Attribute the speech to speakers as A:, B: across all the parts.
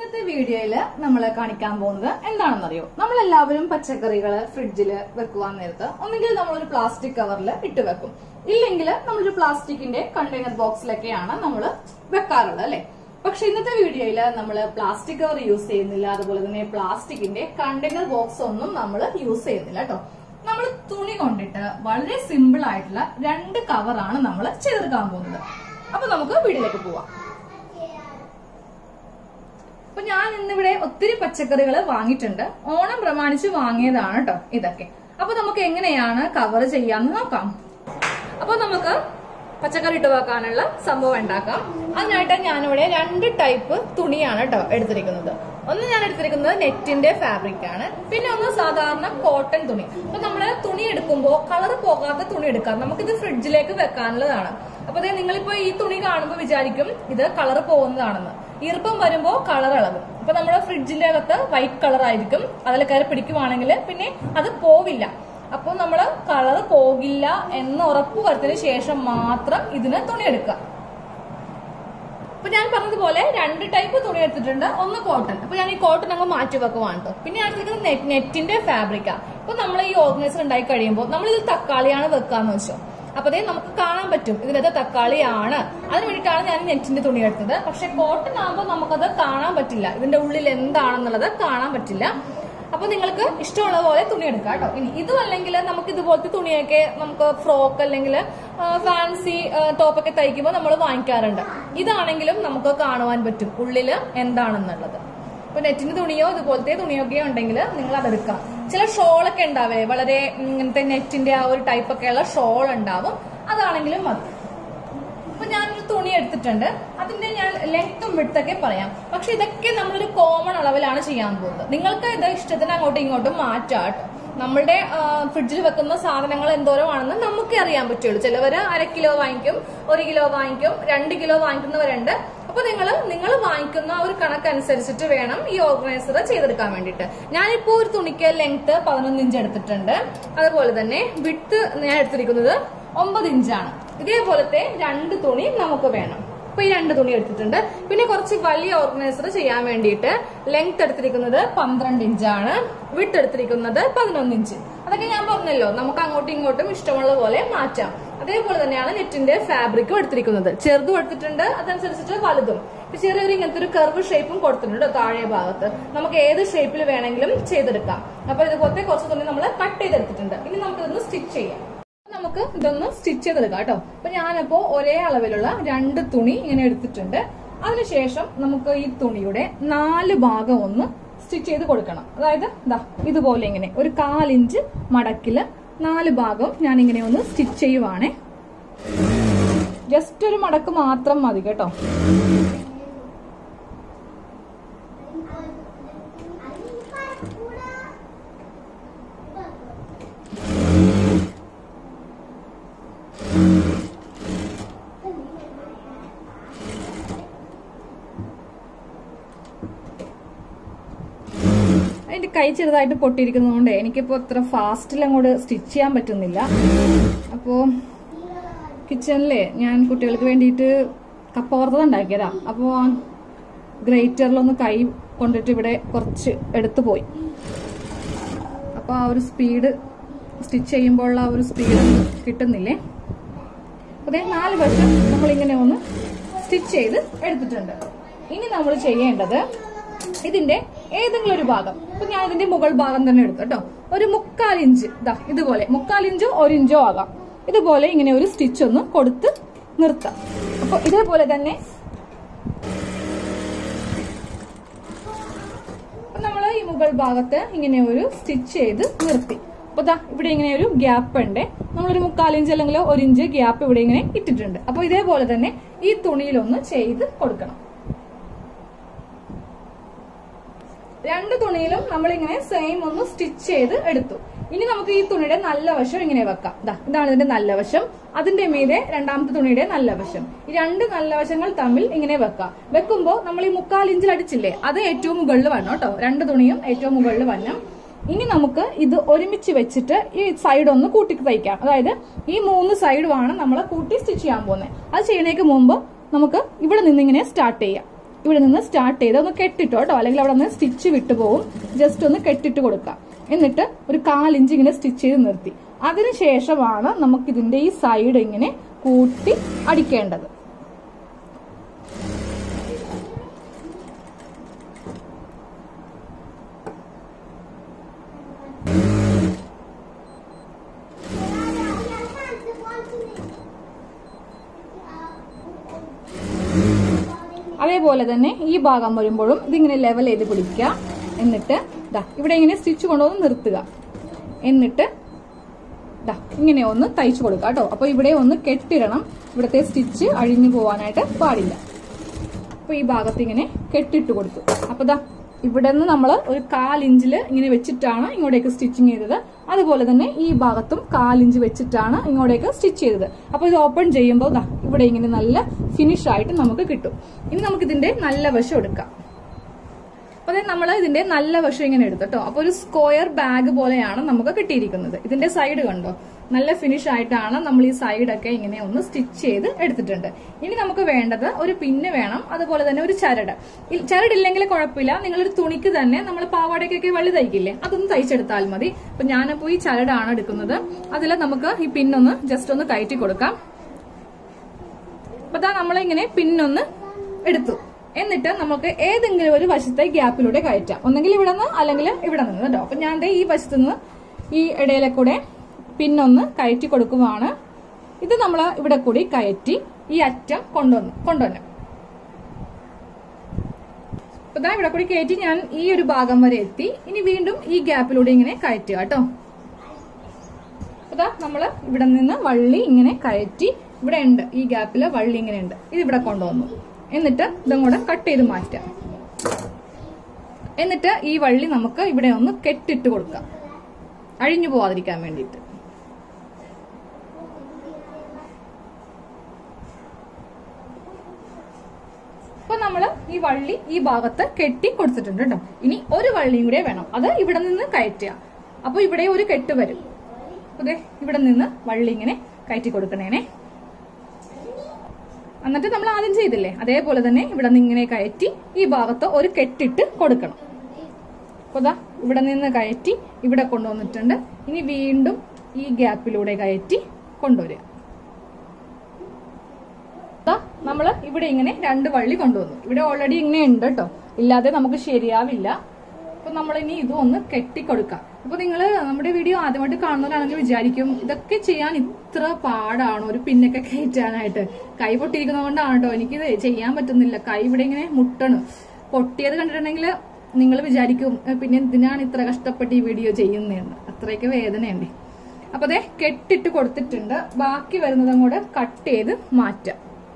A: ഇന്നത്തെ വീഡിയോയില് നമ്മൾ കാണിക്കാൻ പോകുന്നത് എന്താണെന്നറിയോ നമ്മൾ എല്ലാവരും പച്ചക്കറികൾ ഫ്രിഡ്ജിൽ വെക്കുവാൻ നേരത്ത് ഒന്നെങ്കിൽ നമ്മളൊരു പ്ലാസ്റ്റിക് കവറിൽ ഇട്ട് വെക്കും ഇല്ലെങ്കിൽ നമ്മളൊരു പ്ലാസ്റ്റിക്കിന്റെ കണ്ടെയ്നർ ബോക്സിലൊക്കെയാണ് നമ്മൾ വെക്കാറുള്ളത് അല്ലെ പക്ഷെ ഇന്നത്തെ വീഡിയോയില് നമ്മൾ പ്ലാസ്റ്റിക് കവർ യൂസ് ചെയ്യുന്നില്ല അതുപോലെ തന്നെ പ്ലാസ്റ്റിക്കിന്റെ കണ്ടെയ്നർ ബോക്സ് ഒന്നും നമ്മൾ യൂസ് ചെയ്യുന്നില്ല കേട്ടോ നമ്മൾ തുണി കൊണ്ടിട്ട് വളരെ സിമ്പിൾ ആയിട്ടുള്ള രണ്ട് കവറാണ് നമ്മൾ ചെയ്തെടുക്കാൻ പോകുന്നത് അപ്പൊ നമുക്ക് വീട്ടിലേക്ക് പോവാം അപ്പൊ ഞാൻ ഇന്നിവിടെ ഒത്തിരി പച്ചക്കറികൾ വാങ്ങിയിട്ടുണ്ട് ഓണം പ്രമാണിച്ച് വാങ്ങിയതാണ് കേട്ടോ ഇതൊക്കെ അപ്പൊ നമുക്ക് എങ്ങനെയാണ് കവർ ചെയ്യാന്ന് നോക്കാം അപ്പൊ നമുക്ക് പച്ചക്കറി ഇട്ട് വെക്കാനുള്ള സംഭവം ഉണ്ടാക്കാം അതിനായിട്ട് ഞാനിവിടെ രണ്ട് ടൈപ്പ് തുണിയാണ് കേട്ടോ എടുത്തിരിക്കുന്നത് ഒന്ന് ഞാൻ എടുത്തിരിക്കുന്നത് നെറ്റിന്റെ ഫാബ്രിക് ആണ് പിന്നെ ഒന്ന് സാധാരണ കോട്ടൺ തുണി അപ്പൊ നമ്മള് തുണി എടുക്കുമ്പോൾ കളർ പോകാത്ത തുണി എടുക്കാം നമുക്കിത് ഫ്രിഡ്ജിലേക്ക് വെക്കാനുള്ളതാണ് അപ്പൊ അതെ നിങ്ങളിപ്പോ ഈ തുണി കാണുമ്പോൾ വിചാരിക്കും ഇത് കളർ പോകുന്നതാണെന്ന് ഈർപ്പം വരുമ്പോൾ കളർ ഇളകും അപ്പൊ നമ്മുടെ ഫ്രിഡ്ജിന്റെ അകത്ത് വൈറ്റ് കളർ ആയിരിക്കും അതിൽ കയറി പിടിക്കുവാണെങ്കിൽ പിന്നെ അത് പോവില്ല അപ്പോൾ നമ്മൾ കളർ പോകില്ല എന്ന് ഉറപ്പ് വരുത്തിയതിനു ശേഷം മാത്രം ഇതിന് തുണി എടുക്കുക അപ്പൊ ഞാൻ പറഞ്ഞതുപോലെ രണ്ട് ടൈപ്പ് തുണി എടുത്തിട്ടുണ്ട് ഒന്ന് കോട്ടൺ അപ്പൊ ഞാൻ ഈ കോട്ടൺ അങ്ങ് മാറ്റി വെക്കുവാണ് കേട്ടോ പിന്നെ അടുത്തിരിക്കുന്നത് നെറ്റ് നെറ്റിന്റെ ഫാബ്രിക്കാ അപ്പൊ നമ്മൾ ഈ ഓർഗനൈസർ ഉണ്ടായി കഴിയുമ്പോൾ നമ്മൾ ഇതിൽ തക്കാളിയാണ് വെക്കാന്ന് വെച്ചോ അപ്പൊ അതേ നമുക്ക് കാണാൻ പറ്റും ഇതിനകത്ത് തക്കാളിയാണ് അതിന് വേണ്ടിയിട്ടാണ് ഞാൻ നെറ്റിന്റെ തുണി എടുത്തത് പക്ഷെ കോട്ടൺ ആകുമ്പോൾ നമുക്കത് കാണാൻ പറ്റില്ല ഇതിന്റെ ഉള്ളിൽ എന്താണെന്നുള്ളത് കാണാൻ പറ്റില്ല അപ്പൊ നിങ്ങൾക്ക് ഇഷ്ടമുള്ള പോലെ തുണി എടുക്കാം കേട്ടോ ഇനി ഇതും അല്ലെങ്കിൽ നമുക്ക് ഇതുപോലത്തെ തുണിയൊക്കെ നമുക്ക് ഫ്രോക്ക് അല്ലെങ്കിൽ ഫാൻസി ടോപ്പൊക്കെ തയ്ക്കുമ്പോൾ നമ്മൾ വാങ്ങിക്കാറുണ്ട് ഇതാണെങ്കിലും നമുക്ക് കാണുവാൻ പറ്റും ഉള്ളില് എന്താണെന്നുള്ളത് ഇപ്പൊ നെറ്റിന്റെ തുണിയോ ഇതുപോലത്തെ തുണിയൊക്കെ ഉണ്ടെങ്കിൽ നിങ്ങൾ അതെടുക്കാം ചില ഷോളൊക്കെ ഉണ്ടാവേ വളരെ ഇങ്ങനത്തെ നെറ്റിന്റെ ആ ഒരു ടൈപ്പ് ഒക്കെയുള്ള ഷോൾ ഉണ്ടാവും അതാണെങ്കിലും മതി അപ്പൊ ഞാനൊരു തുണി എടുത്തിട്ടുണ്ട് അതിന്റെ ഞാൻ ലെങ്ത്തും വിടുത്തൊക്കെ പറയാം പക്ഷെ ഇതൊക്കെ നമ്മളൊരു കോമൺ അളവിലാണ് ചെയ്യാൻ പോകുന്നത് നിങ്ങൾക്ക് ഇത് ഇഷ്ടത്തിന് അങ്ങോട്ടും ഇങ്ങോട്ടും മാറ്റാം കേട്ടോ നമ്മളുടെ ഫ്രിഡ്ജിൽ വെക്കുന്ന സാധനങ്ങൾ എന്തോരമാണെന്ന് നമുക്ക് അറിയാൻ പറ്റുള്ളൂ ചിലവര് അര കിലോ വാങ്ങിക്കും ഒരു കിലോ വാങ്ങിക്കും രണ്ട് കിലോ വാങ്ങിക്കുന്നവരുണ്ട് അപ്പൊ നിങ്ങൾ നിങ്ങൾ വാങ്ങിക്കുന്ന ആ ഒരു കണക്കനുസരിച്ചിട്ട് വേണം ഈ ഓർഗനൈസർ ചെയ്തെടുക്കാൻ വേണ്ടിയിട്ട് ഞാനിപ്പോ ഒരു തുണിക്ക് ലെങ്ത് പതിനൊന്ന് ഇഞ്ച് എടുത്തിട്ടുണ്ട് അതുപോലെ തന്നെ വിട്ട് ഞാൻ എടുത്തിരിക്കുന്നത് ഒമ്പത് ഇഞ്ചാണ് ഇതേപോലത്തെ രണ്ട് തുണി നമുക്ക് വേണം അപ്പൊ ഈ രണ്ട് തുണി എടുത്തിട്ടുണ്ട് പിന്നെ കുറച്ച് വലിയ ഓർഗനൈസർ ചെയ്യാൻ വേണ്ടിയിട്ട് ലെങ്ത് എടുത്തിരിക്കുന്നത് പന്ത്രണ്ട് ഇഞ്ചാണ് വിട്ട് എടുത്തിരിക്കുന്നത് പതിനൊന്ന് ഇഞ്ച് അതൊക്കെ ഞാൻ പറഞ്ഞല്ലോ നമുക്ക് അങ്ങോട്ടും ഇങ്ങോട്ടും ഇഷ്ടമുള്ള പോലെ മാറ്റാം അതേപോലെ തന്നെയാണ് നെറ്റിന്റെ ഫാബ്രിക്കും എടുത്തിരിക്കുന്നത് ചെറുതും എടുത്തിട്ടുണ്ട് അതനുസരിച്ചിട്ട് വലുതും ഇപ്പൊ ചെറിയൊരു ഇങ്ങനത്തെ ഒരു കർവ് ഷേപ്പും കൊടുത്തിട്ടുണ്ട് താഴെ ഭാഗത്ത് നമുക്ക് ഏത് ഷേപ്പിൽ വേണമെങ്കിലും ചെയ്തെടുക്കാം അപ്പൊ ഇതുപോലത്തെ കുറച്ച് തുണി നമ്മൾ കട്ട് ചെയ്തെടുത്തിട്ടുണ്ട് ഇനി നമുക്ക് ഇതൊന്ന് സ്റ്റിച്ച് ചെയ്യാം നമുക്ക് ഇതൊന്ന് സ്റ്റിച്ച് ചെയ്തെടുക്കാം കേട്ടോ അപ്പൊ ഞാനപ്പോ ഒരേ അളവിലുള്ള രണ്ട് തുണി ഇങ്ങനെ എടുത്തിട്ടുണ്ട് അതിനുശേഷം നമുക്ക് ഈ തുണിയുടെ നാല് ഭാഗം ഒന്ന് സ്റ്റിച്ച് ചെയ്ത് കൊടുക്കണം അതായത് ഇതാ ഇതുപോലെ ഇങ്ങനെ ഒരു കാലിഞ്ച് മടക്കില് നാല് ഭാഗം ഞാൻ ഇങ്ങനെ ഒന്ന് സ്റ്റിച്ച് ചെയ്യുവാണേ ജസ്റ്റ് ഒരു മടക്ക് മാത്രം മതി കേട്ടോ അതിന്റെ കൈ ചെറുതായിട്ട് പൊട്ടിയിരിക്കുന്നതുകൊണ്ട് എനിക്കിപ്പോ അത്ര ഫാസ്റ്റിൽ അങ്ങോട്ട് സ്റ്റിച്ച് ചെയ്യാൻ പറ്റുന്നില്ല അപ്പോ കിച്ചണിലെ ഞാൻ കുട്ടികൾക്ക് വേണ്ടിയിട്ട് കപ്പ വറുത്തത് ഉണ്ടാക്കിയതാ അപ്പോ ഗ്രേറ്ററിലൊന്ന് കൈ കൊണ്ടിട്ട് ഇവിടെ കുറച്ച് എടുത്തു പോയി അപ്പോൾ ആ ഒരു സ്പീഡ് സ്റ്റിച്ച് ചെയ്യുമ്പോഴുള്ള ആ ഒരു സ്പീഡ് കിട്ടുന്നില്ലേ അതെ നാല് വശം നമ്മളിങ്ങനെ ഒന്ന് സ്റ്റിച്ച് ചെയ്ത് എടുത്തിട്ടുണ്ട് ഇനി നമ്മൾ ചെയ്യേണ്ടത് ഇതിന്റെ ഏതെങ്കിലും ഒരു ഭാഗം ഇപ്പൊ ഞാൻ ഇതിന്റെ മുകൾ ഭാഗം തന്നെ എടുത്തു കേട്ടോ ഒരു മുക്കാൽ ഇഞ്ച് ഇതാ ഇതുപോലെ മുക്കാൽ ഇഞ്ചോ ഒരു ഇഞ്ചോ ആകാം ഇതുപോലെ ഇങ്ങനെ ഒരു സ്റ്റിച്ച് ഒന്ന് കൊടുത്ത് നിർത്താം അപ്പൊ ഇതേപോലെ തന്നെ നമ്മൾ ഈ മുകൾ ഭാഗത്ത് ഇങ്ങനെ ഒരു സ്റ്റിച്ച് ചെയ്ത് നിർത്തി അപ്പൊ ദാ ഇവിടെ ഇങ്ങനെ ഒരു ഗ്യാപ്പ് ഉണ്ട് നമ്മളൊരു മുക്കാലിഞ്ച് അല്ലെങ്കിൽ ഒരു ഇഞ്ച് ഗ്യാപ്പ് ഇവിടെ ഇങ്ങനെ ഇട്ടിട്ടുണ്ട് അപ്പൊ ഇതേപോലെ തന്നെ ഈ തുണിയിലൊന്ന് ചെയ്ത് കൊടുക്കണം രണ്ട് തുണിയിലും നമ്മളിങ്ങനെ സെയിം ഒന്ന് സ്റ്റിച്ച് ചെയ്ത് എടുത്തു ഇനി നമുക്ക് ഈ തുണിയുടെ നല്ല വശം ഇങ്ങനെ വെക്കാം ദാ ഇതാണ് ഇതിന്റെ നല്ല വശം അതിന്റെ മീതെ രണ്ടാമത്തെ തുണിയുടെ നല്ല വശം ഈ രണ്ട് നല്ല വശങ്ങൾ തമ്മിൽ ഇങ്ങനെ വെക്കാം വെക്കുമ്പോൾ നമ്മൾ ഈ മുക്കാൽ ഇഞ്ചിൽ അടിച്ചില്ലേ അത് ഏറ്റവും മുകളിൽ വരണം കേട്ടോ രണ്ട് തുണിയും ഏറ്റവും മുകളിൽ വരണം ഇനി നമുക്ക് ഇത് ഒരുമിച്ച് വെച്ചിട്ട് ഈ സൈഡ് ഒന്ന് കൂട്ടി തയ്ക്കാം അതായത് ഈ മൂന്ന് സൈഡുമാണ് നമ്മൾ കൂട്ടി സ്റ്റിച്ച് ചെയ്യാൻ പോകുന്നത് അത് ചെയ്യണേക്ക് മുമ്പ് നമുക്ക് ഇവിടെ നിന്ന് ഇങ്ങനെ സ്റ്റാർട്ട് ചെയ്യാം ഇവിടെ നിന്ന് സ്റ്റാർട്ട് ചെയ്ത് ഒന്ന് കെട്ടിട്ടോ കേട്ടോ അല്ലെങ്കിൽ അവിടെ നിന്ന് സ്റ്റിച്ച് വിട്ടു പോകും ജസ്റ്റ് ഒന്ന് കെട്ടിട്ട് കൊടുക്കാം എന്നിട്ട് ഒരു കാലിഞ്ച് ഇങ്ങനെ സ്റ്റിച്ച് ചെയ്ത് നിർത്തി അതിനുശേഷമാണ് നമുക്ക് ഇതിന്റെ ഈ സൈഡ് ഇങ്ങനെ കൂട്ടി അടിക്കേണ്ടത് അതേപോലെ തന്നെ ഈ ഭാഗം വരുമ്പോഴും ഇതിങ്ങനെ ലെവൽ ചെയ്ത് പിടിക്കുക എന്നിട്ട് ദാ ഇവിടെ ഇങ്ങനെ സ്റ്റിച്ച് കൊണ്ടുവന്ന് നിർത്തുക എന്നിട്ട് ദാ ഇങ്ങനെ ഒന്ന് തയ്ച്ചു കൊടുക്കുക കേട്ടോ അപ്പൊ ഇവിടെ ഒന്ന് കെട്ടിടണം ഇവിടുത്തെ സ്റ്റിച്ച് അഴിഞ്ഞു പോവാനായിട്ട് പാടില്ല അപ്പൊ ഈ ഭാഗത്ത് ഇങ്ങനെ കെട്ടിട്ട് കൊടുത്തു അപ്പൊ ദാ ഇവിടെ നിന്ന് നമ്മൾ ഒരു കാലിഞ്ചില് ഇങ്ങനെ വെച്ചിട്ടാണ് ഇങ്ങോട്ടേക്ക് സ്റ്റിച്ചിങ് ചെയ്തത് അതുപോലെ തന്നെ ഈ ഭാഗത്തും കാലിഞ്ച് വെച്ചിട്ടാണ് ഇങ്ങോട്ടേക്ക് സ്റ്റിച്ച് ചെയ്തത് അപ്പൊ ഇത് ഓപ്പൺ ചെയ്യുമ്പോൾ ദാ ഇവിടെ ഇങ്ങനെ നല്ല ഫിനിഷ് ആയിട്ട് നമുക്ക് കിട്ടും ഇനി നമുക്ക് ഇതിന്റെ നല്ല വശം എടുക്കാം അപ്പൊ അതെ നമ്മൾ ഇതിന്റെ നല്ല വശം ഇങ്ങനെ എടുത്തു കേട്ടോ അപ്പൊ ഒരു സ്ക്വയർ ബാഗ് പോലെയാണ് നമുക്ക് കിട്ടിയിരിക്കുന്നത് ഇതിന്റെ സൈഡ് കണ്ടോ നല്ല ഫിനിഷ് ആയിട്ടാണ് നമ്മൾ ഈ സൈഡൊക്കെ ഇങ്ങനെ ഒന്ന് സ്റ്റിച്ച് ചെയ്ത് എടുത്തിട്ടുണ്ട് ഇനി നമുക്ക് വേണ്ടത് ഒരു പിന്ന് വേണം അതുപോലെ തന്നെ ഒരു ചരട് ഇ- ചരടില്ലെങ്കിൽ കുഴപ്പമില്ല നിങ്ങളൊരു തുണിക്ക് തന്നെ നമ്മൾ പാവാടയ്ക്കൊക്കെ വള്ളി തയ്ക്കില്ലേ അതൊന്ന് തയ്ച്ചെടുത്താൽ മതി അപ്പൊ ഞാനപ്പോ ഈ ചരടാണ് എടുക്കുന്നത് അതിൽ നമുക്ക് ഈ പിന്നൊന്ന് ജസ്റ്റ് ഒന്ന് കയറ്റി കൊടുക്കാം അപ്പൊ ദാ നമ്മളിങ്ങനെ പിന്നൊന്ന് എടുത്തു എന്നിട്ട് നമുക്ക് ഏതെങ്കിലും ഒരു വശത്തെ ഗ്യാപ്പിലൂടെ കയറ്റാം ഒന്നെങ്കിൽ ഇവിടെ നിന്ന് അല്ലെങ്കിൽ ഇവിടെ നിന്ന് കേട്ടോ അപ്പൊ ഞാൻ ദേ ഈ വശത്ത് നിന്ന് ഈ ഇടയിലെ കൂടെ പിന്നൊന്ന് കയറ്റി കൊടുക്കുവാണ് ഇത് നമ്മൾ ഇവിടെ കൂടി കയറ്റി ഈ അറ്റം കൊണ്ടുവന്നു കൊണ്ടുവന്നു അപ്പൊ ദാ ഇവിടെ കൂടി കയറ്റി ഞാൻ ഈ ഒരു ഭാഗം വരെ എത്തി ഇനി വീണ്ടും ഈ ഗ്യാപ്പിലൂടെ ഇങ്ങനെ കയറ്റുക കേട്ടോ അതാ നമ്മള് ഇവിടെ നിന്ന് വള്ളി ഇങ്ങനെ കയറ്റി ഇവിടെ ഉണ്ട് ഈ ഗ്യാപ്പില് വള്ളി ഇങ്ങനെ ഉണ്ട് ഇത് ഇവിടെ കൊണ്ടുവന്നു എന്നിട്ട് ഇതങ്ങോട്ട് കട്ട് ചെയ്ത് മാറ്റാം എന്നിട്ട് ഈ വള്ളി നമുക്ക് ഇവിടെ ഒന്ന് കെട്ടിട്ട് കൊടുക്കാം അഴിഞ്ഞു പോവാതിരിക്കാൻ വേണ്ടിയിട്ട് അപ്പൊ നമ്മള് ഈ വള്ളി ഈ ഭാഗത്ത് കെട്ടി കൊടുത്തിട്ടുണ്ട് കേട്ടോ ഇനി ഒരു വള്ളിയും കൂടെ വേണം അത് ഇവിടെ നിന്ന് കയറ്റുക അപ്പൊ ഇവിടെ ഒരു കെട്ട് വരും അതെ ഇവിടെ നിന്ന് വള്ളി ഇങ്ങനെ കയറ്റി കൊടുക്കണേനെ എന്നിട്ട് നമ്മൾ ആദ്യം ചെയ്തില്ലേ അതേപോലെ തന്നെ ഇവിടെ നിന്ന് ഇങ്ങനെ കയറ്റി ഈ ഭാഗത്ത് ഒരു കെട്ടിട്ട് കൊടുക്കണം അപ്പൊ ദാ ഇവിടെ നിന്ന് കയറ്റി ഇവിടെ കൊണ്ടുവന്നിട്ടുണ്ട് ഇനി വീണ്ടും ഈ ഗ്യാപ്പിലൂടെ കയറ്റി കൊണ്ടുവരിക ദാ നമ്മള് ഇവിടെ ഇങ്ങനെ രണ്ട് വള്ളി കൊണ്ടുവന്നു ഇവിടെ ഓൾറെഡി ഇങ്ങനെ ഉണ്ട് കേട്ടോ ഇല്ലാതെ നമുക്ക് ശരിയാവില്ല അപ്പൊ നമ്മൾ ഇനി ഇതും ഒന്ന് കെട്ടിക്കൊടുക്കാം അപ്പൊ നിങ്ങൾ നമ്മുടെ വീഡിയോ ആദ്യമായിട്ട് കാണുന്നവരാണെങ്കിൽ വിചാരിക്കും ഇതൊക്കെ ചെയ്യാൻ ഇത്ര പാടാണോ ഒരു പിന്നൊക്കെ കയറ്റാനായിട്ട് കൈ പൊട്ടിയിരിക്കുന്നത് കൊണ്ടാണ് കേട്ടോ എനിക്കിത് ചെയ്യാൻ പറ്റുന്നില്ല കൈ ഇവിടെ ഇങ്ങനെ മുട്ടണ് പൊട്ടിയത് കണ്ടിട്ടുണ്ടെങ്കിൽ നിങ്ങൾ വിചാരിക്കും "ഏ, പിന്നെ എന്തിനാണ് ഇത്ര കഷ്ടപ്പെട്ട് ഈ വീഡിയോ ചെയ്യുന്നതെന്ന് അത്രയൊക്കെ വേദനയുണ്ട് അപ്പൊ അതെ കെട്ടിട്ട് കൊടുത്തിട്ടുണ്ട് ബാക്കി വരുന്നതും കൂടെ കട്ട് ചെയ്ത് മാറ്റാം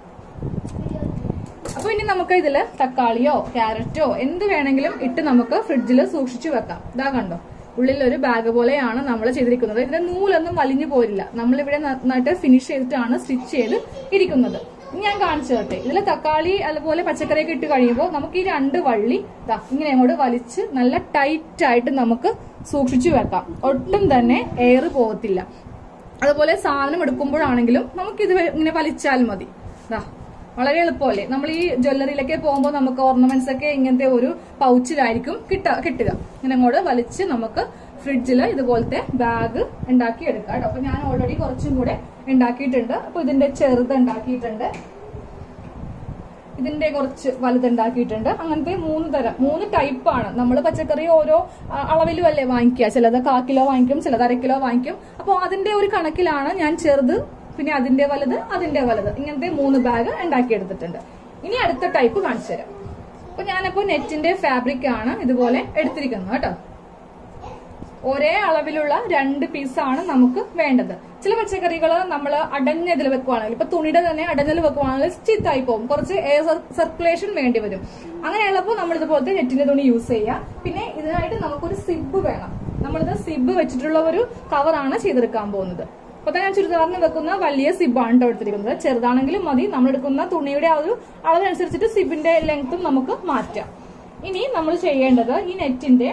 A: അപ്പൊ ഇനി നമുക്ക് ഇതില് തക്കാളിയോ ക്യാരറ്റോ എന്ത് വേണമെങ്കിലും ഇട്ട് നമുക്ക് ഫ്രിഡ്ജിൽ സൂക്ഷിച്ചു വെക്കാം ഇതാ കണ്ടോ ഉള്ളിൽ ഒരു ബാഗ് പോലെയാണ് നമ്മൾ ചെയ്തിരിക്കുന്നത് ഇതിന്റെ നൂലൊന്നും വലിഞ്ഞു പോരില്ല നമ്മളിവിടെ നന്നായിട്ട് ഫിനിഷ് ചെയ്തിട്ടാണ് സ്റ്റിച്ച് ചെയ്ത് ഇരിക്കുന്നത് ഇനി ഞാൻ കാണിച്ചു തരട്ടെ ഇതിൽ തക്കാളി അതുപോലെ പച്ചക്കറിയൊക്കെ ഇട്ട് കഴിയുമ്പോൾ നമുക്ക് ഈ രണ്ട് വള്ളി ദാ ഇങ്ങനെ അങ്ങോട്ട് വലിച്ച് നല്ല ടൈറ്റ് ആയിട്ട് നമുക്ക് സൂക്ഷിച്ചു വെക്കാം ഒട്ടും തന്നെ എയർ പോകത്തില്ല അതുപോലെ സാധനം എടുക്കുമ്പോഴാണെങ്കിലും നമുക്കിത് ഇങ്ങനെ വലിച്ചാൽ മതി ദാ വളരെ എളുപ്പമല്ലേ നമ്മൾ ഈ ജ്വല്ലറിയിലൊക്കെ പോകുമ്പോൾ നമുക്ക് ഓർണമെന്റ്സ് ഒക്കെ ഇങ്ങനത്തെ ഒരു പൗച്ചിലായിരിക്കും കിട്ട കിട്ടുക ഇങ്ങനെ അങ്ങോട്ട് വലിച്ച് നമുക്ക് ഫ്രിഡ്ജിൽ ഇതുപോലത്തെ ബാഗ് ഉണ്ടാക്കി എടുക്കാം കേട്ടോ അപ്പൊ ഞാൻ ഓൾറെഡി കുറച്ചും കൂടെ ഉണ്ടാക്കിയിട്ടുണ്ട് അപ്പൊ ഇതിന്റെ ചെറുത് ഉണ്ടാക്കിയിട്ടുണ്ട് ഇതിന്റെ കുറച്ച് വലുതുണ്ടാക്കിയിട്ടുണ്ട് അങ്ങനത്തെ മൂന്ന് തരം മൂന്ന് ടൈപ്പാണ് നമ്മൾ പച്ചക്കറി ഓരോ ആ, അളവിലും അല്ലേ വാങ്ങിക്കുക ചിലത് കാ കിലോ വാങ്ങിക്കും ചിലത് അര കിലോ വാങ്ങിക്കും അപ്പോൾ അതിന്റെ ഒരു കണക്കിലാണ് ഞാൻ ചെറുത് പിന്നെ അതിന്റെ വലുത് അതിന്റെ വലുത് ഇങ്ങനത്തെ മൂന്ന് ബാഗ് ഉണ്ടാക്കിയെടുത്തിട്ടുണ്ട് ഇനി അടുത്ത ടൈപ്പ് കാണിച്ചു തരാം അപ്പൊ ഞാനപ്പോ നെറ്റിന്റെ ഫാബ്രിക് ആണ് ഇതുപോലെ എടുത്തിരിക്കുന്നത് കേട്ടോ ഒരേ അളവിലുള്ള രണ്ട് പീസാണ് നമുക്ക് വേണ്ടത് ചില പച്ചക്കറികൾ നമ്മൾ അടഞ്ഞതിൽ വെക്കുവാണെങ്കിൽ ഇപ്പൊ തുണിയുടെ തന്നെ അടഞ്ഞതിൽ വെക്കുവാണെങ്കിൽ ചീത്തായി പോകും കുറച്ച് എയർ സർക്കുലേഷൻ വേണ്ടി വരും അങ്ങനെയുള്ളപ്പോൾ നമ്മൾ ഇതുപോലത്തെ നെറ്റിന്റെ തുണി യൂസ് ചെയ്യുക പിന്നെ ഇതിനായിട്ട് നമുക്കൊരു സിബ് വേണം നമ്മളിത് സിബ് വെച്ചിട്ടുള്ള ഒരു കവറാണ് ചെയ്തെടുക്കാൻ പോകുന്നത് അപ്പൊ തന്നെ ഞാൻ ചുരിദാറിന് വെക്കുന്ന വലിയ സിബാണ് കേട്ടോ എടുത്തിരിക്കുന്നത് ചെറുതാണെങ്കിലും മതി നമ്മൾ എടുക്കുന്ന തുണിയുടെ ആ ഒരു അളവനുസരിച്ചിട്ട് സിബിന്റെ ലെങ്ത്തും നമുക്ക് മാറ്റാം ഇനി നമ്മൾ ചെയ്യേണ്ടത് ഈ നെറ്റിന്റെ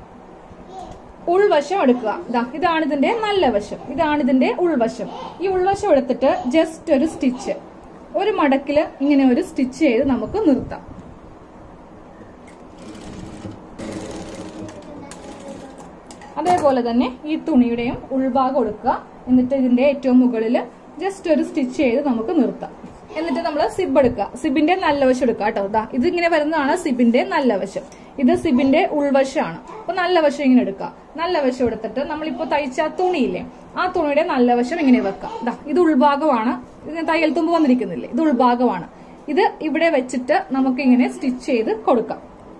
A: ഉൾവശം എടുക്കുക ഇതാ ഇതാണ് ഇതിന്റെ നല്ല വശം ഇതാണ് ഇതിന്റെ ഉൾവശം ഈ ഉൾവശം എടുത്തിട്ട് ജസ്റ്റ് ഒരു സ്റ്റിച്ച് ഒരു മടക്കില് ഇങ്ങനെ ഒരു സ്റ്റിച്ച് ചെയ്ത് നമുക്ക് നിർത്താം അതേപോലെ തന്നെ ഈ തുണിയുടെയും ഉൾഭാഗം കൊടുക്കുക എന്നിട്ട് ഇതിന്റെ ഏറ്റവും മുകളിൽ ജസ്റ്റ് ഒരു സ്റ്റിച്ച് ചെയ്ത് നമുക്ക് നിർത്താം എന്നിട്ട് നമ്മൾ സിബ് എടുക്കുക സിബിന്റെ നല്ല വശം എടുക്കുക കേട്ടോ ദാ ഇത് ഇങ്ങനെ വരുന്നതാണ് സിബിന്റെ നല്ല വശം ഇത് സിബിന്റെ ഉൾവശമാണ് അപ്പൊ നല്ല വശം ഇങ്ങനെ എടുക്കുക നല്ല വശം എടുത്തിട്ട് നമ്മളിപ്പോ തയ്ച്ച ആ തുണിയില്ലേ ആ തുണിയുടെ നല്ല വശം ഇങ്ങനെ വെക്കാം ദാ ഇത് ഉൾഭാഗമാണ് ഇതിന് തയ്യൽ തുമ്പ് വന്നിരിക്കുന്നില്ലേ ഇത് ഉൾഭാഗമാണ് ഇത് ഇവിടെ വെച്ചിട്ട് നമുക്ക് ഇങ്ങനെ സ്റ്റിച്ച് ചെയ്ത് കൊടുക്കാം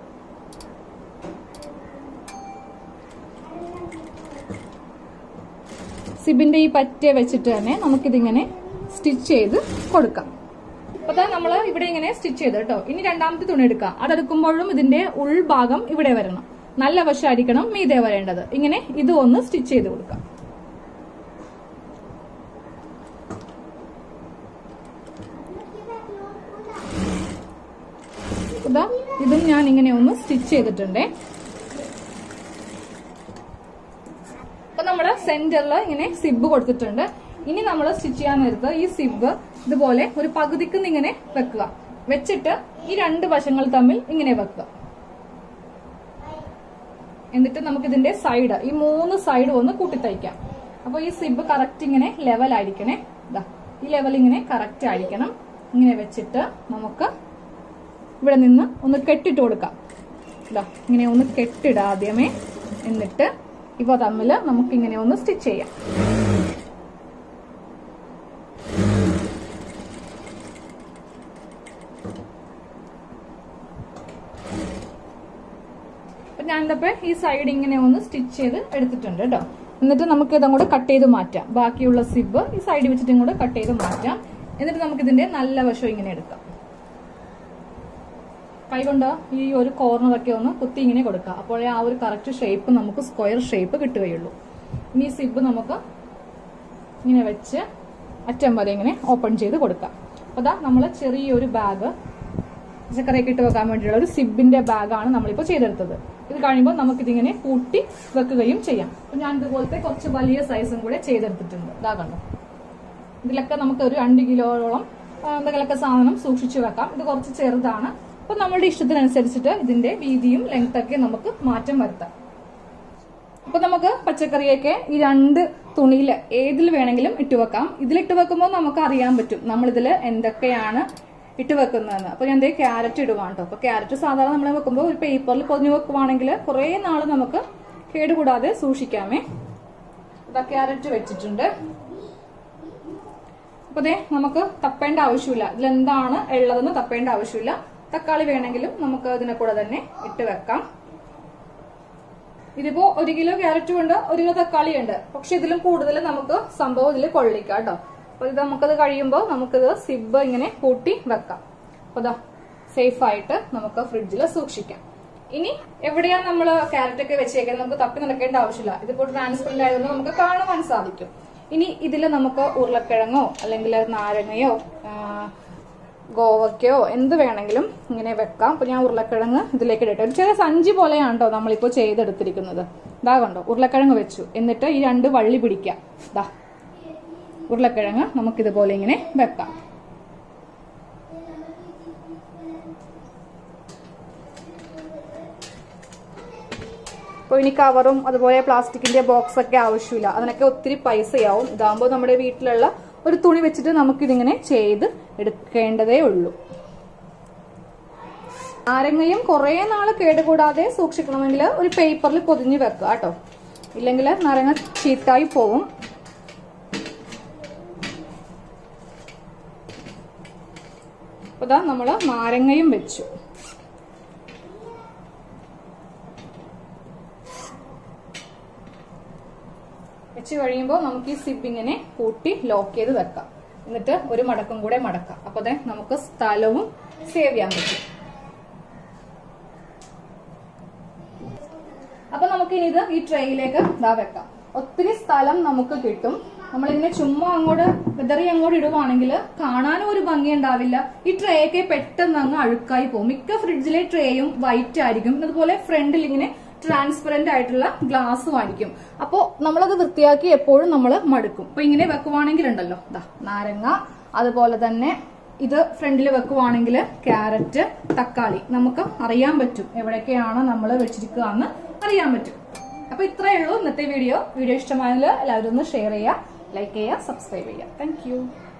A: സിബിന്റെ ഈ പറ്റ വെച്ചിട്ട് തന്നെ നമുക്കിതിങ്ങനെ സ്റ്റിച്ച് ചെയ്ത് കൊടുക്കാം അപ്പൊ ദാ നമ്മള് ഇവിടെ ഇങ്ങനെ സ്റ്റിച്ച് ചെയ്ത് കേട്ടോ ഇനി രണ്ടാമത്തെ തുണി എടുക്കാം അതെടുക്കുമ്പോഴും ഇതിന്റെ ഉൾഭാഗം ഇവിടെ വരണം നല്ല വശമായിരിക്കണം മീതെ വരേണ്ടത് ഇങ്ങനെ ഇത് ഒന്ന് സ്റ്റിച്ച് ചെയ്ത് കൊടുക്കാം ഇതാ ഇതും ഞാൻ ഇങ്ങനെ ഒന്ന് സ്റ്റിച്ച് ചെയ്തിട്ടുണ്ടേ അപ്പൊ നമ്മള് സെന്ററിൽ ഇങ്ങനെ സിബ് കൊടുത്തിട്ടുണ്ട് ഇനി നമ്മൾ സ്റ്റിച്ച് ചെയ്യാൻ നേരത്ത് ഈ സിബ് ഇതുപോലെ ഒരു പകുതിക്ക് ഇങ്ങനെ വെക്കുക വെച്ചിട്ട് ഈ രണ്ട് വശങ്ങൾ തമ്മിൽ ഇങ്ങനെ വെക്കുക എന്നിട്ട് നമുക്ക് ഇതിന്റെ സൈഡ് ഈ മൂന്ന് സൈഡ് ഒന്ന് കൂട്ടിത്തയ്ക്കാം അപ്പൊ ഈ സിബ് കറക്റ്റ് ഇങ്ങനെ ലെവൽ ആയിരിക്കണേ ഇതാ ഈ ലെവൽ ഇങ്ങനെ കറക്റ്റ് ആയിരിക്കണം ഇങ്ങനെ വെച്ചിട്ട് നമുക്ക് ഇവിടെ നിന്ന് ഒന്ന് കെട്ടിട്ട് കൊടുക്കാം ഇതാ ഇങ്ങനെ ഒന്ന് കെട്ടിടാം ആദ്യമേ എന്നിട്ട് ഇവ തമ്മിൽ നമുക്ക് ഇങ്ങനെ ഒന്ന് സ്റ്റിച്ച് ചെയ്യാം അപ്പൊ ഞാനിപ്പോ ഈ സൈഡ് ഇങ്ങനെ ഒന്ന് സ്റ്റിച്ച് ചെയ്ത് എടുത്തിട്ടുണ്ട് കേട്ടോ എന്നിട്ട് നമുക്ക് ഇതും കൂടെ കട്ട് ചെയ്ത് മാറ്റാം ബാക്കിയുള്ള സിബ് ഈ സൈഡിൽ വെച്ചിട്ടും കൂടെ കട്ട് ചെയ്ത് മാറ്റാം എന്നിട്ട് നമുക്ക് ഇതിന്റെ നല്ല വശം ഇങ്ങനെ എടുക്കാം കൈകൊണ്ട് ഈ ഒരു കോർണറൊക്കെ ഒന്ന് കുത്തി ഇങ്ങനെ കൊടുക്കുക അപ്പോഴേ ആ ഒരു കറക്റ്റ് ഷേപ്പ് നമുക്ക് സ്ക്വയർ ഷേപ്പ് കിട്ടുകയുള്ളൂ ഇനി ഈ സിബ് നമുക്ക് ഇങ്ങനെ വെച്ച് അറ്റം വരെ ഇങ്ങനെ ഓപ്പൺ ചെയ്ത് കൊടുക്കാം അപ്പോൾ ദാ നമ്മൾ ചെറിയൊരു ബാഗ് പച്ചക്കറിയൊക്കെ ഇട്ട് വെക്കാൻ വേണ്ടിയുള്ള ഒരു സിബിന്റെ ബാഗാണ് നമ്മളിപ്പോൾ ചെയ്തെടുത്തത് ഇത് കഴിയുമ്പോൾ നമുക്കിതിങ്ങനെ കൂട്ടി വെക്കുകയും ചെയ്യാം അപ്പം ഞാൻ ഇതുപോലത്തെ കുറച്ച് വലിയ സൈസും കൂടെ ചെയ്തെടുത്തിട്ടുണ്ട് ഇതാ കണ്ടോ ഇതിലൊക്കെ നമുക്ക് ഒരു രണ്ട് കിലോയോളം ആ, എന്തെങ്കിലുമൊക്കെ സാധനം സൂക്ഷിച്ചു വെക്കാം ഇത് കുറച്ച് ചെറുതാണ് അപ്പൊ നമ്മളുടെ ഇഷ്ടത്തിനനുസരിച്ചിട്ട് ഇതിന്റെ വീതിയും ലെങ്ത് ഒക്കെ നമുക്ക് മാറ്റം വരുത്താം അപ്പൊ നമുക്ക് പച്ചക്കറിയൊക്കെ ഈ രണ്ട് തുണിയിൽ ഏതിൽ വേണമെങ്കിലും ഇട്ട് വെക്കാം ഇതിലിട്ട് വെക്കുമ്പോൾ നമുക്ക് അറിയാൻ പറ്റും നമ്മൾ ഇതിൽ എന്തൊക്കെയാണ് ഇട്ട് വെക്കുന്നതെന്ന് അപ്പൊ ഞാൻ ദേ ക്യാരറ്റ് ഇടുവാണ് കേട്ടോ അപ്പൊ ക്യാരറ്റ് സാധാരണ നമ്മൾ വെക്കുമ്പോൾ ഒരു പേപ്പറിൽ പൊതിഞ്ഞു വെക്കുവാണെങ്കിൽ കുറെ നാള് നമുക്ക് കേടുകൂടാതെ സൂക്ഷിക്കാമേ ഇതാ ക്യാരറ്റ് വെച്ചിട്ടുണ്ട് അപ്പൊ ദേ നമുക്ക് തപ്പേണ്ട ആവശ്യമില്ല ഇതിലെന്താണ് ഉള്ളതെന്ന് തപ്പേണ്ട ആവശ്യമില്ല തക്കാളി വേണമെങ്കിലും നമുക്ക് ഇതിനെ കൂടെ തന്നെ ഇട്ട് വെക്കാം ഇതിപ്പോ ഒരു കിലോ ക്യാരറ്റ് ഉണ്ട് ഒരു കിലോ തക്കാളി ഉണ്ട് പക്ഷെ ഇതിലും കൂടുതൽ നമുക്ക് സംഭവം ഇതിൽ കൊള്ളിക്കാം കേട്ടോ അപ്പൊ ഇത് നമുക്കത് കഴിയുമ്പോൾ നമുക്കിത് സിബ് ഇങ്ങനെ കൂട്ടി വെക്കാം അപ്പൊ ഇതാ സേഫ് ആയിട്ട് നമുക്ക് ഫ്രിഡ്ജിൽ സൂക്ഷിക്കാം ഇനി എവിടെയാ നമ്മൾ ക്യാരറ്റ് ഒക്കെ വെച്ചേക്കുന്നത് നമുക്ക് തപ്പി നടക്കേണ്ട ആവശ്യമില്ല ഇതിപ്പോ ട്രാൻസ്പെറന്റ് ആയതുകൊണ്ട് നമുക്ക് കാണുവാൻ സാധിക്കും ഇനി ഇതിൽ നമുക്ക് ഉരുളക്കിഴങ്ങോ അല്ലെങ്കിൽ നാരങ്ങയോ ആ, ഗോവയ്ക്കോ എന്ത് വേണമെങ്കിലും ഇങ്ങനെ വെക്കാം അപ്പൊ ഞാൻ ഉരുളക്കിഴങ്ങ് ഇതിലേക്ക് ഇടട്ടെ ഒരു ചെറിയ സഞ്ചി പോലെയാണ് കേട്ടോ നമ്മളിപ്പോ ചെയ്തെടുത്തിരിക്കുന്നത് ഇതാ കണ്ടോ ഉരുളക്കിഴങ്ങ് വെച്ചു എന്നിട്ട് ഈ രണ്ട് വള്ളി പിടിക്കാം ദാ ഉരുളക്കിഴങ്ങ് നമുക്കിതുപോലെ ഇങ്ങനെ വെക്കാം അപ്പോൾ ഇനി കവറും അതുപോലെ പ്ലാസ്റ്റിക്കിന്റെ ബോക്സ് ഒക്കെ ആവശ്യമില്ല അതിനൊക്കെ ഒത്തിരി പൈസയാവും ഇതാകുമ്പോൾ നമ്മുടെ വീട്ടിലുള്ള ഒരു തുണി വെച്ചിട്ട് നമുക്കിതിങ്ങനെ ചെയ്ത് എടുക്കേണ്ടതേ ഉള്ളൂ നാരങ്ങയും കുറേ നാള് കേടുകൂടാതെ സൂക്ഷിക്കണമെങ്കിൽ ഒരു പേപ്പറിൽ പൊതിഞ്ഞ് വെക്കുക കേട്ടോ ഇല്ലെങ്കിൽ നാരങ്ങ ചീത്തായി പോവും അപ്പൊ ഇതാ നമ്മള് നാരങ്ങയും വെച്ചു വെച്ച് കഴിയുമ്പോൾ നമുക്ക് ഈ സിബ് ഇങ്ങനെ കൂട്ടി ലോക്ക് ചെയ്ത് വെക്കാം എന്നിട്ട് ഒരു മടക്കും കൂടെ മടക്കാം അപ്പൊ ദേ നമുക്ക് സ്ഥലവും സേവ് ചെയ്യാൻ പറ്റും അപ്പൊ നമുക്ക് ഇനി ഇത് ഈ ട്രേയിലേക്ക് ഇതാ വെക്കാം ഒത്തിരി സ്ഥലം നമുക്ക് കിട്ടും നമ്മളിങ്ങനെ ചുമ്മാ അങ്ങോട്ട് വിതറി അങ്ങോട്ട് ഇടുവാണെങ്കിൽ കാണാനും ഒരു ഭംഗി ഉണ്ടാവില്ല ഈ ട്രേ ഒക്കെ പെട്ടെന്ന് അങ്ങ് അഴുക്കായി പോകും മിക്ക ഫ്രിഡ്ജിലെ ട്രേയും വൈറ്റ് ആയിരിക്കും അതുപോലെ ഫ്രണ്ടിൽ ഇങ്ങനെ ട്രാൻസ്പെറന്റ് ആയിട്ടുള്ള ഗ്ലാസ്സും ആയിരിക്കും അപ്പോ നമ്മളത് വൃത്തിയാക്കി എപ്പോഴും നമ്മൾ മടുക്കും അപ്പൊ ഇങ്ങനെ വെക്കുവാണെങ്കിൽ ഉണ്ടല്ലോ ദാ നാരങ്ങ അതുപോലെ തന്നെ ഇത് ഫ്രണ്ടിൽ വെക്കുവാണെങ്കിൽ ക്യാരറ്റ് തക്കാളി നമുക്ക് അറിയാൻ പറ്റും എവിടെയൊക്കെയാണ് നമ്മൾ വെച്ചിരിക്കുക എന്ന് അറിയാൻ പറ്റും അപ്പൊ ഇത്രയേ ഉള്ളൂ ഇന്നത്തെ വീഡിയോ വീഡിയോ ഇഷ്ടമായെങ്കിൽ എല്ലാവരും ഒന്ന് ഷെയർ ചെയ്യുക ലൈക്ക് ചെയ്യുക സബ്സ്ക്രൈബ് ചെയ്യുക താങ്ക്